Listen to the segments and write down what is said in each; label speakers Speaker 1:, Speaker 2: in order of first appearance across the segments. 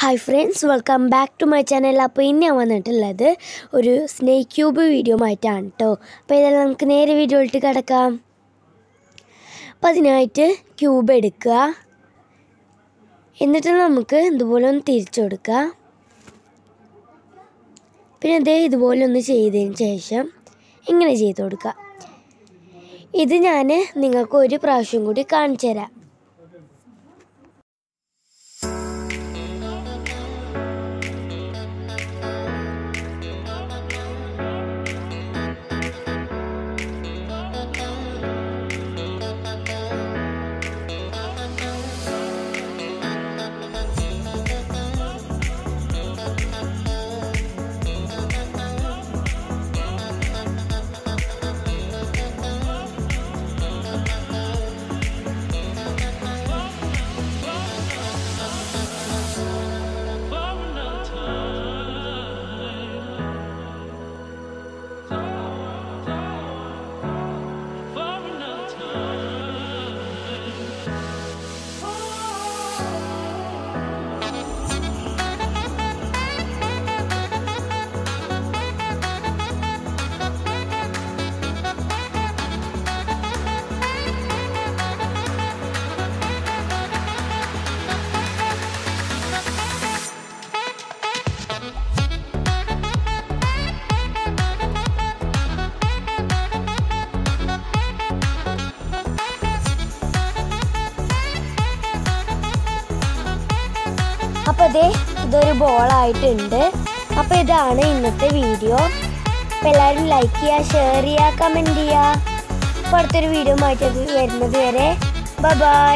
Speaker 1: hi friends welcome back to my channel അപ്പോൾ ഇന്ന് ഞാൻ വന്നിട്ടുള്ളത് ഒരു സ്നേക്ക് ക്യൂബ് വീഡിയോ ആയിട്ടാണ് കേട്ടോ അപ്പോൾ ഇതെല്ലാം നമുക്ക് നേരെ വീഡിയോയിലിട്ട് കിടക്കാം അപ്പോൾ അതിനായിട്ട് ക്യൂബ് എടുക്കുക എന്നിട്ട് നമുക്ക് ഇതുപോലെ ഒന്ന് തിരിച്ചു കൊടുക്കുക പിന്നെ ഇത് ഇതുപോലെ ഒന്ന് ചെയ്തതിന് ശേഷം ഇങ്ങനെ ചെയ്ത് കൊടുക്കുക ഇത് ഞാൻ നിങ്ങൾക്ക് ഒരു പ്രാവശ്യം കൂടി കാണിച്ചു തരാം അപ്പോൾ ഇതേ ഇതൊരു ബോളായിട്ടുണ്ട് അപ്പോൾ ഇതാണ് ഇന്നത്തെ വീഡിയോ അപ്പോൾ എല്ലാവരും ലൈക്ക് ചെയ്യുക ഷെയർ ചെയ്യുക കമൻറ്റ് ചെയ്യുക അപ്പോൾ അടുത്തൊരു വീഡിയോ ആയിട്ട് വരുന്നത് വരെ ബൈ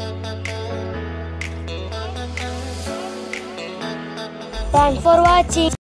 Speaker 1: താങ്ക്സ് ഫോർ വാച്ചിങ്